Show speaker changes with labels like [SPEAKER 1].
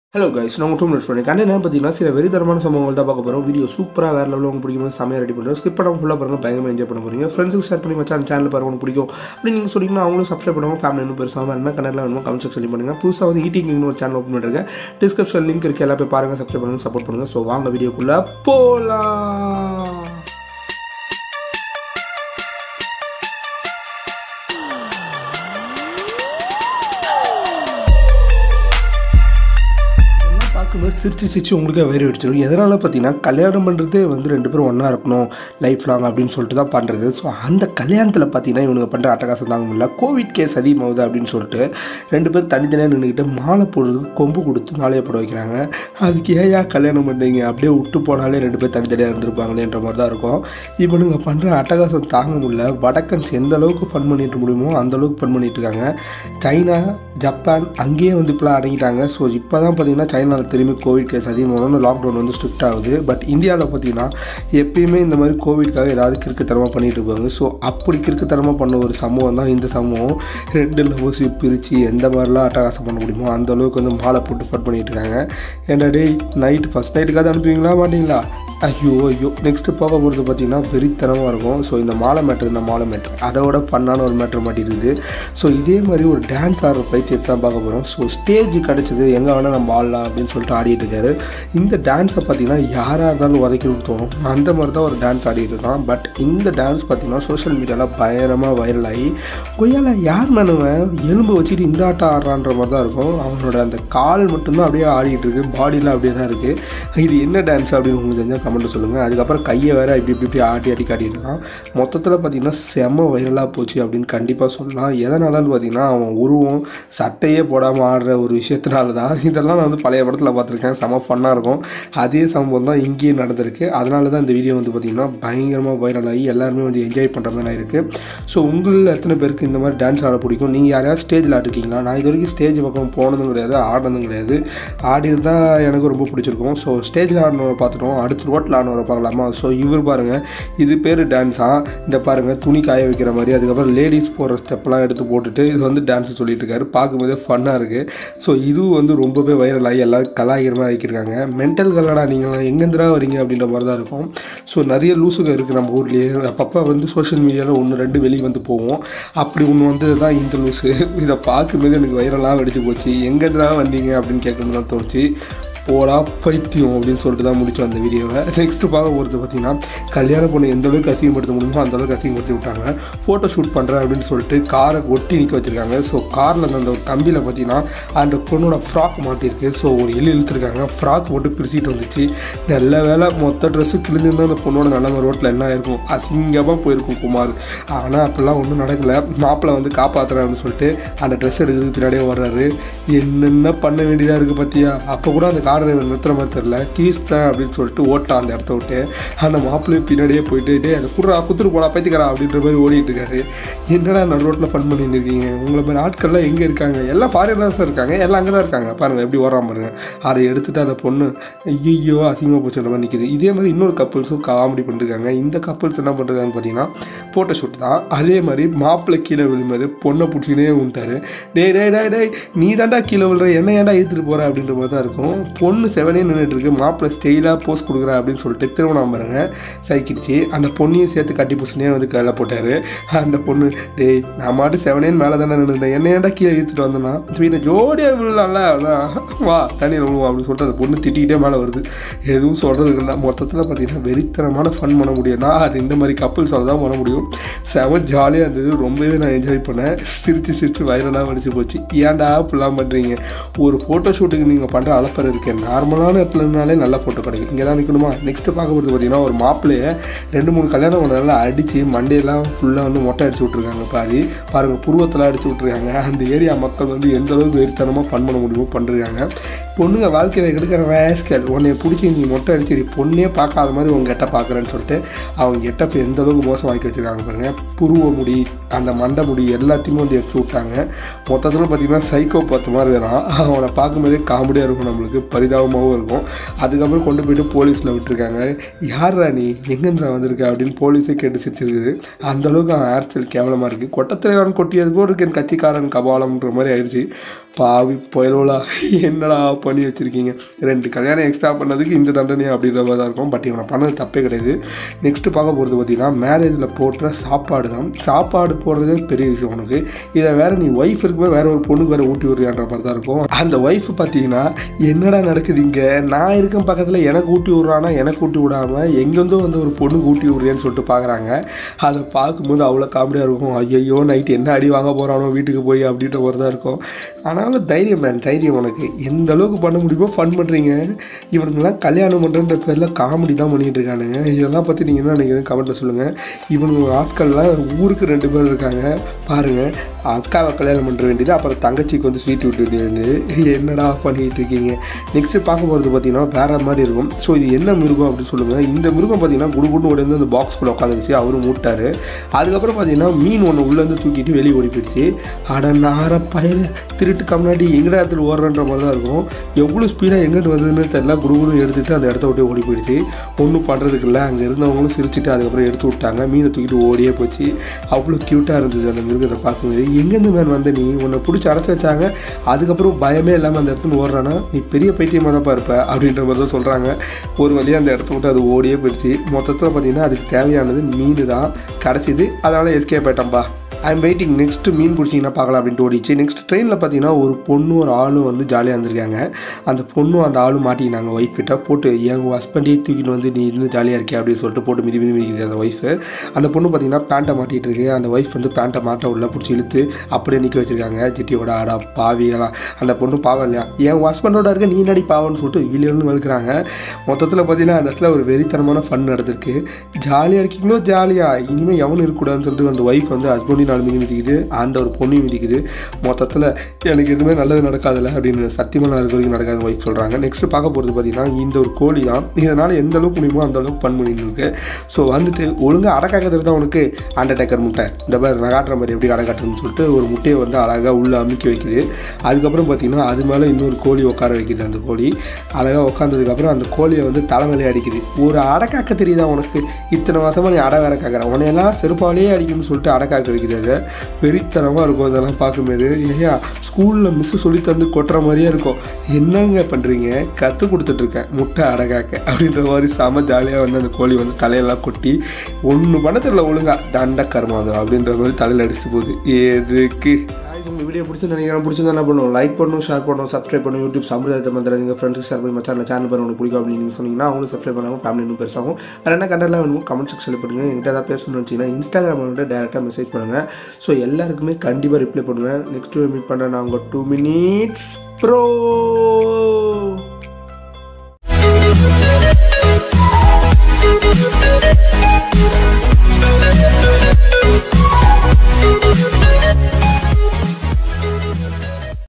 [SPEAKER 1] hello guys நான் உங்கள் two minutes பண்ணி கண்ட என்ன பார்த்தீங்கன்னா சில வெறித்தரமான சம்பவங்கள் தான் பார்க்க போகிறோம் வீடியோ சூப்பராக வேறு லெவலில் உங்களுக்கு பிடிக்கும் செமையாக ரெடி பண்ணுறோம் ஸ்கிப் பண்ணாமல் ஃபுல்லாக பாருங்கள் பயங்கரமாக என்ஜாய் பண்ண போகிறீங்க ஃப்ரெண்ட்ஸுக்கு ஷேர் பண்ணி மச்சான் சேனல் பாருங்க உங்களுக்கு பிடிக்கும் அப்படி நீங்கள் சொன்னீங்கன்னா அவங்களும் சப்ஸ்கிரைப் பண்ணுவாங்க ஃபேமிலி இன்னும் பெருசாக என்ன கனெக்டில் வேணுமோ கமெண்ட் செக்ஷன் பண்ணுங்கள் புதுசாக வந்து ஈட்டிங் ஒரு சேனல் ஓப்பன் பண்ணிருக்கேன் டிஸ்கிரிப்ஷன் லிங்க் இருக்குது எல்லாம் போய் பாருங்கள் சப்ஸ்கிரைப் பண்ணுங்கள் சப்போர்ட் பண்ணுங்கள் ஸோ வாங்க வீடியோக்குள்ளே போகலாம் இதெல்லாம் பார்க்கும்போது சிரிச்சு சிரிச்சு உங்களுக்கே வேறு அடிச்சிடும் எதனால் பார்த்தீங்கன்னா கல்யாணம் பண்ணுறதே வந்து ரெண்டு பேரும் ஒன்றா இருக்கணும் லைஃப் லாங் அப்படின்னு சொல்லிட்டு தான் பண்ணுறது ஸோ அந்த கல்யாணத்தில் பார்த்தீங்கன்னா இவனுங்க பண்ணுற அட்டகாசம் தாங்க முடியல கோவிட் கேஸ் அதிகமாகுது அப்படின்னு சொல்லிட்டு ரெண்டு பேரும் தனித்தனியாக நின்றுக்கிட்டு மாலை போடுறதுக்கு கொம்பு கொடுத்து மாலையை போட வைக்கிறாங்க அதுக்கு ஏயா கல்யாணம் பண்ணுறீங்க அப்படியே விட்டு போனாலே ரெண்டு பேர் தனித்தனியாக இருந்திருப்பாங்களேன்ற மாதிரி தான் இருக்கும் இவனுங்க பண்ணுற அட்டகாசம் தாங்க முடியல வடக்கன்ஸ் எந்த அளவுக்கு ஃபன் பண்ணிட்டு முடியுமோ அந்த அளவுக்கு ஃபன் பண்ணிட்டு இருக்காங்க சைனா ஜப்பான் அங்கேயே வந்து இப்போலாம் அடங்கிட்டாங்க ஸோ இப்போ தான் பார்த்தீங்கன்னா சைனாவில் திரும்பி கோவிட் கேஸ் அதிகமாக லாக்டவுன் வந்து ஸ்ட்ரிக்ட் ஆகுது பட் இந்தியாவில் பார்த்தீங்கன்னா எப்பயுமே இந்த மாதிரி கோவிட்காக ஏதாவது கிறுக்குத்தனமாக பண்ணிட்டு இருப்பாங்க ஸோ அப்படி கிறுக்குத்தனமாக பண்ண ஒரு சம்பவம் தான் இந்த சம்பவம் ரெண்டு லவ்ஸ் பிரித்து எந்த மாதிரிலாம் அட்டகாசம் பண்ண முடியுமோ அந்த அளவுக்கு வந்து மாலை போட்டு ஃபட் பண்ணிட்டு இருக்காங்க ஏன்டா டேய் நைட் ஃபஸ்ட் நைட்டுக்காவது அனுப்புவீங்களா மாட்டீங்களா ஐயோ ஐயோ நெக்ஸ்ட்டு போக போகிறது பார்த்தீங்கன்னா வெறித்தனமாக இருக்கும் ஸோ இந்த மாலை மேட்ரு இந்த மாலை மேட்ரு அதோட ஃபன்னான ஒரு மேட்ரு மாட்டிருக்குது ஸோ இதே மாதிரி ஒரு டான்ஸ் ஆடுற பைத்தியத்தை தான் பார்க்க போகிறோம் ஸோ ஸ்டேஜ் கிடச்சிது எங்கே வேணால் நம்ம ஆடலாம் அப்படின்னு சொல்லிட்டு ஆடிட்டு இருக்காரு இந்த டான்ஸை பார்த்தீங்கன்னா யாராக இருந்தாலும் உதைக்கணும்னு தோணும் அந்த மாதிரி தான் ஒரு டான்ஸ் ஆடிட்டு இருக்கான் பட் இந்த டான்ஸ் பார்த்தீங்கன்னா சோஷியல் மீடியாவில் பயங்கரமாக வைரல் ஆகி கொய்யால யார் மனுவன் எலும்பு வச்சுட்டு இந்த ஆட்டம் ஆடுறான்ற மாதிரி தான் இருக்கும் அவனோட அந்த கால் மட்டும்தான் அப்படியே ஆடிட்டு இருக்கு பாடிலாம் அப்படியே தான் இருக்குது இது என்ன டான்ஸ் அப்படின்னு உங்களுக்கு தெரிஞ்சால் கமெண்ட் சொல்லுங்கள் அதுக்கப்புறம் கையை வேற இப்படி இப்படி இப்படி ஆட்டி ஆட்டி காட்டியிருக்கான் மொத்தத்தில் பார்த்தீங்கன்னா செம வைரலாக போச்சு அப்படின்னு கண்டிப்பாக சொல்லலாம் எதனாலன்னு பார்த்தீங்கன்னா அவன் உருவம் சட்டையே போடாமல் ஆடுற ஒரு விஷயத்தினால தான் இதெல்லாம் நான் வந்து பழைய படத்தில் பார்த்துருக்கேன் செம ஃபன்னாக இருக்கும் அதே சம்பவம் தான் இங்கேயும் நடந்திருக்கு அதனால தான் இந்த வீடியோ வந்து பார்த்திங்கன்னா பயங்கரமாக வைரல் ஆகி எல்லாருமே வந்து என்ஜாய் பண்ணுற மாதிரி இருக்குது ஸோ உங்களில் எத்தனை பேருக்கு இந்த மாதிரி டான்ஸ் ஆட பிடிக்கும் நீங்கள் யாரையாவது ஸ்டேஜில் ஆடிருக்கீங்களா நான் இது வரைக்கும் ஸ்டேஜ் பக்கம் போனதும் கிடையாது ஆடினதும் கிடையாது ஆடி இருந்தால் எனக்கு ரொம்ப பிடிச்சிருக்கும் ஸோ ஸ்டேஜில் ஆடினவரை பார்த்துட்டோம் அடுத்து ரோட்டில் ஆடினவரை பார்க்கலாமா ஸோ இவர் பாருங்கள் இது பேர் டான்ஸா இந்த பாருங்கள் துணி காய வைக்கிற மாதிரி அதுக்கப்புறம் லேடிஸ் போடுற ஸ்டெப்லாம் எடுத்து போட்டுட்டு இது வந்து டான்ஸ் சொல்லிட்டு இருக்காரு பார்க்கும்போதே ஃபன்னாக இருக்குது ஸோ இதுவும் வந்து ரொம்பவே வைரல் ஆகி எல்லாரும் கலாய்கிற மாதிரி ஆக்கியிருக்காங்க மென்டல் கலடா நீங்கள் எங்கேருந்துடா வரீங்க அப்படின்ற மாதிரி தான் இருக்கும் ஸோ நிறைய லூசுங்க இருக்குது நம்ம ஊர்லேயே அப்பப்போ வந்து சோஷியல் மீடியாவில் ஒன்று ரெண்டு வெளியே வந்து போவோம் அப்படி ஒன்று வந்து தான் இந்த லூஸு இதை பார்க்கும்போது எனக்கு வைரலாக வெடிச்சு போச்சு எங்கேருந்துடா வந்தீங்க அப்படின்னு கேட்கணும் தான் தோணுச்சு போடா பைத்தியம் அப்படின்னு சொல்லிட்டு தான் முடிச்சோம் அந்த வீடியோவை நெக்ஸ்ட்டு பார்க்க போகிறது பார்த்தீங்கன்னா கல்யாணம் பொண்ணு எந்த அளவுக்கு அசிங்கப்படுத்த முடியுமோ அந்த அளவுக்கு அசிங்கப்படுத்தி விட்டாங்க ஃபோட்டோ ஷூட் பண்ணுறேன் அப்படின்னு சொல்லிட்டு காரை ஒட்டி நிற்க வச்சுருக்காங்க ஸோ காரில் அந்த ஒரு கம்பியில் பார்த்தீங்கன்னா அந்த பொண்ணோட ஃப்ராக் மாட்டிருக்கு ஸோ ஒரு எலி இழுத்துருக்காங்க ஃப்ராக் போட்டு பிரிச்சுட்டு வந்துச்சு நல்ல வேலை மொத்த ட்ரெஸ்ஸு கிழிஞ்சிருந்தா அந்த பொண்ணோட நிலம ரோட்டில் என்ன இருக்கும் அசிங்கமாக போயிருக்கும் குமார் ஆனால் அப்படிலாம் ஒன்றும் நடக்கலை மாப்பிள்ளை வந்து காப்பாற்றுறேன் அப்படின்னு சொல்லிட்டு அந்த ட்ரெஸ் எடுக்கிறதுக்கு பின்னாடியே வர்றாரு என்னென்ன பண்ண வேண்டியதாக இருக்குது பார்த்தியா அப்போ கூட அந்த கார் டிரைவர் நிறுத்துற மாதிரி தெரில கீஸ் தான் அப்படின்னு சொல்லிட்டு ஓட்டான் அந்த இடத்த விட்டு அந்த மாப்பிள்ளையும் பின்னாடியே போயிட்டு டே அந்த குடுறா குத்துட்டு போடா பைத்திக்கிறா அப்படின்ற மாதிரி ஓடிட்டு இருக்காரு என்னடா நான் ரோட்டில் ஃபன் பண்ணிட்டு இருக்கீங்க உங்களை மாதிரி ஆட்கள்லாம் எங்கே இருக்காங்க எல்லாம் ஃபாரினர்ஸ் இருக்காங்க எல்லாம் அங்கே தான் இருக்காங்க பாருங்கள் எப்படி ஓடுறான் பாருங்க அதை எடுத்துட்டு அந்த பொண்ணு ஐயோ அசிங்கமாக போச்சுன்ற மாதிரி நிற்கிது இதே மாதிரி இன்னொரு கப்புள்ஸும் காமெடி பண்ணிருக்காங்க இந்த கப்புள்ஸ் என்ன பண்ணுறாங்கன்னு பார்த்தீங்கன்னா ஃபோட்டோ ஷூட் தான் அதே மாதிரி மாப்பிள்ளை கீழே விழும்போது பொண்ணை பிடிச்சினே விட்டாரு டேய் டேய் டேய் டேய் நீ தாண்டா கீழே விழுற என்ன ஏன்டா இழுத்துட்டு போகிற அப்படின்ற மாதிரி தான் இருக்கும் பொண்ணு செவனே நின்றுட்டு இருக்கு மாப்பிள்ளை ஸ்டெயிலாக போஸ்ட் கொடுக்குறா அப்படின்னு சொல்லிட்டு திருமணம் பாருங்க சைக்கிடுச்சு அந்த பொண்ணையும் சேர்த்து கட்டி பூசணியே வந்து கையில் போட்டார் அந்த பொண்ணு டேய் நான் மாட்டு செவனேன்னு மேலே தானே நின்றுருந்தேன் என்ன ஏன்டா கீழே இழுத்துட்டு வந்தேன்னா வீட்டை ஜோடியாக விழலாம்ல அதான் வா தண்ணியில் விழுவோம் அப்படின்னு சொல்லிட்டு அந்த பொண்ணு திட்டிக்கிட்டே மேலே வருது எதுவும் சொல்கிறதுக்கு இல்லை மொத்தத்தில் பார்த்தீங்கன்னா வெறித்தனமான ஃபன் பண்ண முடியும்னா அது இந்த மாதிரி கப்புள்ஸால் தான் பண்ண முடியும் செம ஜாலியாக இருந்தது ரொம்பவே நான் என்ஜாய் பண்ணேன் சிரித்து சிரித்து வைரலாக வடிச்சு போச்சு ஏன்டா இப்படிலாம் பண்ணுறீங்க ஒரு ஃபோட்டோ ஷூட்டுக்கு நீங்கள் பண்ணுற அலப்பறை இருக்கேன் நார்மலான இடத்துல இருந்தாலே நல்ல ஃபோட்டோ கிடைக்கும் இங்கே தான் நிற்கணுமா நெக்ஸ்ட்டு பார்க்க போகிறது பார்த்தீங்கன்னா ஒரு மாப்பிள்ளையை ரெண்டு மூணு கல்யாணம் பண்ணதால அடித்து மண்டையெல்லாம் ஃபுல்லாக வந்து மொட்டை அடிச்சு விட்ருக்காங்க பாதி பாருங்கள் புருவத்தெல்லாம் அடிச்சு விட்ருக்காங்க அந்த ஏரியா மக்கள் வந்து எந்த அளவுக்கு வெறித்தனமாக ஃபன் பண்ண முடியுமோ பண்ணுறாங்க பொண்ணுங்க வாழ்க்கையில் எடுக்கிற வேஸ்கல் உன்னை பிடிச்சி நீ மொட்டை அடிச்சு பொண்ணே பார்க்காத மாதிரி உங்கள் கெட்ட பார்க்குறேன்னு சொல்லிட்டு அவங்க கெட்டப்ப எந்த அளவுக்கு மோசம் வாங்கி வச்சுருக்காங்க பாருங்கள் புருவ முடி அந்த மண்டை முடி எல்லாத்தையுமே வந்து எடுத்து விட்டாங்க மொத்தத்தில் பார்த்தீங்கன்னா சைக்கோ பார்த்த மாதிரி இருக்கிறான் அவனை பார்க்கும்போதே காமெடியாக இருக்கும் நம்மளுக்கு பரிதாபமாகவும் இருக்கும் அதுக்கப்புறம் கொண்டு போயிட்டு போலீஸில் விட்டுருக்காங்க யாரா நீ எங்கேன்றா வந்திருக்க அப்படின்னு போலீஸே கேட்டு சிரிச்சிருக்குது அந்த அளவுக்கு அவன் ஹேர் ஸ்டைல் கேவலமாக இருக்குது கொட்டத்திரைவன் கொட்டியது போல் இருக்கு என் கத்திக்காரன் கபாலம்ன்ற மாதிரி ஆயிடுச்சு பாவி புயலோலா என்னடா பண்ணி வச்சுருக்கீங்க ரெண்டு கல்யாணம் எக்ஸ்ட்ரா பண்ணதுக்கு இந்த தண்டனை அப்படின்ற மாதிரி தான் இருக்கும் பட் இவனை பண்ணது தப்பே கிடையாது நெக்ஸ்ட்டு பார்க்க போகிறது பார்த்தீங்கன்னா மேரேஜில் போடுற சாப்பாடு தான் சாப்பாடு போடுறதே பெரிய விஷயம் உனக்கு இதை வேற நீ ஒய்ஃப் இருக்கும்போது வேற ஒரு பொண்ணுக்கு வேற ஊட்டி விடுறியான்ற மாதிரி தான் இருக்கும் அந்த ஒய்ஃப் பார்த்தீங்கன்னா என்னடா நடக்குது இங்கே நான் இருக்கேன் பக்கத்தில் எனக்கு ஊட்டி விட்றானா எனக்கு ஊட்டி விடாமல் எங்கேருந்தோ வந்து ஒரு பொண்ணுக்கு ஊட்டி விடுறியான்னு சொல்லிட்டு பார்க்குறாங்க அதை பார்க்கும்போது அவ்வளோ காமெடியாக இருக்கும் ஐயோ நைட் என்ன அடி வாங்க போகிறானோ வீட்டுக்கு போய் அப்படின்ற மாதிரி தான் இருக்கும் ஆனாலும் தைரியம் மேன் தைரியம் உனக்கு எந்த அளவுக்கு பண்ண முடியுமோ ஃபன் பண்ணுறீங்க இவனுங்கெல்லாம் கல்யாணம் பண்ணுறன்ற பேரில் காமெடி தான் பண்ணிகிட்டு இருக்கானுங்க இதெல்லாம் பற்றி நீங்கள் என்ன நினைக்கிறீங்க கமெண்ட்டில் சொல்லுங்கள் இவனுங்க ஆட்கள்லாம் ஊருக்கு ரெண்டு பேர் இருக்காங்க பாருங்கள் அக்காவை கல்யாணம் பண்ணுற வேண்டியது அப்புறம் தங்கச்சிக்கு வந்து ஸ்வீட் விட்டு வேண்டியது என்னடா பண்ணிகிட்டு இருக்கீங்க நெக்ஸ்ட்டு பார்க்க போகிறது பார்த்தீங்கன்னா வேறு மாதிரி இருக்கும் ஸோ இது என்ன மிருகம் அப்படின்னு சொல்லுங்கள் இந்த மிருகம் பார்த்தீங்கன்னா குடு குடு ஓடி வந்து அந்த பாக்ஸ்குள்ளே உட்காந்துருச்சு அவரும் மூட்டார் அதுக்கப்புறம் பார்த்தீங்கன்னா மீன் ஒன்று உள்ளேருந்து தூக்கிட்டு வெளியே ஓடி போயிடுச்சு அட நார பயிர் திருட்டுக்கு முன்னாடி எங்கடா இடத்துல ஓடுறன்ற மாதிரி தான் இருக்கும் எவ்வளோ ஸ்பீடாக எங்கேருந்து வந்ததுன்னு தெரியல குடுகுடு எடுத்துகிட்டு அந்த இடத்த விட்டு ஓடி போயிடுச்சு ஒன்றும் பண்ணுறதுக்கு இல்லை அங்கே இருந்தவங்களும் சிரிச்சுட்டு அதுக்கப்புறம் எடுத்து விட்டாங்க மீனை தூக்கிட்டு ஓடியே போச்சு அவ்வளோ க்யூட்டாக இருந்தது அந்த மிருகத்தை பார்க்கும்போது எங்கேருந்து மேன் வந்த நீ உன்னை பிடிச்சி அடைச்சி வச்சாங்க அதுக்கப்புறம் பயமே இல்லாமல் அந்த இடத்துல ஓடுறானா நீ பெரிய பைத்தியமாக தான் இருப்ப அப்படின்ற மாதிரி தான் சொல்கிறாங்க ஒரு வழியாக அந்த இடத்த விட்டு அது ஓடியே போயிடுச்சு மொத்தத்தில் பார்த்தீங்கன்னா அதுக்கு தேவையானது மீன் தான் கிடச்சிது அதனால் எஸ்கேப் ஆயிட்டம்பா ஐம் வெயிட்டிங் நெக்ஸ்ட்டு மீன் பிடிச்சிங்கன்னா பார்க்கலாம் அப்படின்ட்டு ஓடிச்சு நெக்ஸ்ட் ட்ரெயினில் பார்த்தீங்கன்னா ஒரு பொண்ணும் ஒரு ஆளும் வந்து ஜாலியாக இருந்திருக்காங்க அந்த பொண்ணும் அந்த ஆளும் மாட்டிக்கினாங்க ஒய்ஃப் கிட்ட போட்டு என் ஹஸ்பண்டே தூக்கிட்டு வந்து நீ இருந்து ஜாலியாக இருக்கே அப்படின்னு சொல்லிட்டு போட்டு மிதி மிதி மிதிக்குது அந்த ஒய்ஃபு அந்த பொண்ணு பார்த்தீங்கன்னா பேண்ட்டை மாட்டிகிட்டு இருக்கு அந்த ஒய்ஃப் வந்து பேண்ட்டை மாட்ட உள்ள பிடிச்சி இழுத்து அப்படியே நிற்க வச்சிருக்காங்க ஜிட்டியோட ஆடா பாவியெல்லாம் அந்த பொண்ணு பாவம் இல்லையா என் ஹஸ்பண்டோட இருக்க நீ நடி பாவம்னு சொல்லிட்டு வெளியிருந்து வளர்க்குறாங்க மொத்தத்தில் பார்த்தீங்கன்னா அந்த இடத்துல ஒரு வெறித்தனமான ஃபன் நடந்திருக்கு ஜாலியாக இருக்கீங்களோ ஜாலியாக இனிமேல் எவனும் இருக்கக்கூடாதுன்னு சொல்லிட்டு அந்த ஒய்ஃப் வந்து ஹஸ்பண்டையும் நாலு மிதி மிதிக்குது அந்த ஒரு பொண்ணையும் மிதிக்குது மொத்தத்தில் எனக்கு எதுவுமே நல்லது நடக்காதுல்ல அப்படின்னு சத்தியமாக நான் இருக்க வரைக்கும் நடக்காது ஒய்ஃப் சொல்கிறாங்க நெக்ஸ்ட் பார்க்க போகிறது பார்த்தீங்கன்னா இந்த ஒரு கோழி தான் இதனால் எந்த அளவுக்கு முடியுமோ அந்த அளவுக்கு ஃபன் பண்ணிட்டு இருக்கு ஸோ வந்துட்டு ஒழுங்காக அடக்காக்கிறது தான் உனக்கு அண்டர்டேக்கர் முட்டை இந்த மாதிரி நான் காட்டுற மாதிரி எப்படி அடக்காட்டுன்னு சொல்லிட்டு ஒரு முட்டையை வந்து அழகாக உள்ளே அமுக்கி வைக்குது அதுக்கப்புறம் பார்த்தீங்கன்னா அது மேலே இன்னொரு கோழி உட்கார வைக்குது அந்த கோழி அழகாக உட்காந்ததுக்கப்புறம் அந்த கோழியை வந்து தலைமையிலே அடிக்குது ஒரு அடக்காக்க தெரியுதா உனக்கு இத்தனை மாதமாக நீ அடை வேற காக்கிற உன்னையெல்லாம் செருப்பாலேயே அடிக்கணும்னு சொல்லிட்டு அடக்காக்க வைக்குது அதை வெறித்தனமாக இருக்கும் அதெல்லாம் பார்க்கும்போது ஐயா ஸ்கூலில் மிஸ்ஸு சொல்லி தந்து கொட்டுற மாதிரியே இருக்கும் என்னங்க பண்ணுறீங்க கற்றுக் கொடுத்துட்ருக்கேன் முட்டை அடகாக்க அப்படின்ற மாதிரி செம ஜாலியாக வந்து அந்த கோழி வந்து தலையெல்லாம் கொட்டி ஒன்று பண்ண தெரியல ஒழுங்கா தண்ட கர்மம் அது அப்படின்ற மாதிரி தலையில் அடிச்சுட்டு போகுது எதுக்கு உங்கள் வீடியோ பிடிச்சி நினைக்கிறேன் பிடிச்சிருந்தா என்ன பண்ணுவோம் லைக் பண்ணணும் ஷேர் பண்ணணும் சப்ஸ்கிரைப் பண்ணணும் யூடியூப் சம்பிரதாயத்தை மந்திரம் நீங்கள் ஃப்ரெண்ட்ஸுக்கு ஷேர் பண்ணி மச்சான் சேனல் பேர் உங்களுக்கு பிடிக்கும் அப்படின்னு நீங்கள் சொன்னீங்கன்னா அவங்களும் சப்ஸ்கிரைப் பண்ணாமல் ஃபேமிலி இன்னும் பெருசாகும் வேறு என்ன கண்டெல்லாம் வேணுமோ கமெண்ட் செக்ஷனில் பண்ணுங்க என்கிட்ட ஏதாவது பேசணும்னு வச்சிங்கன்னா இன்ஸ்டாகிராம் வந்து டேரெக்டாக மெசேஜ் பண்ணுங்கள் ஸோ எல்லாருக்குமே கண்டிப்பாக ரிப்ளை பண்ணுங்கள் நெக்ஸ்ட் மீட் பண்ணுறேன் நான் உங்கள் டூ மினிட்ஸ் ப்ரோ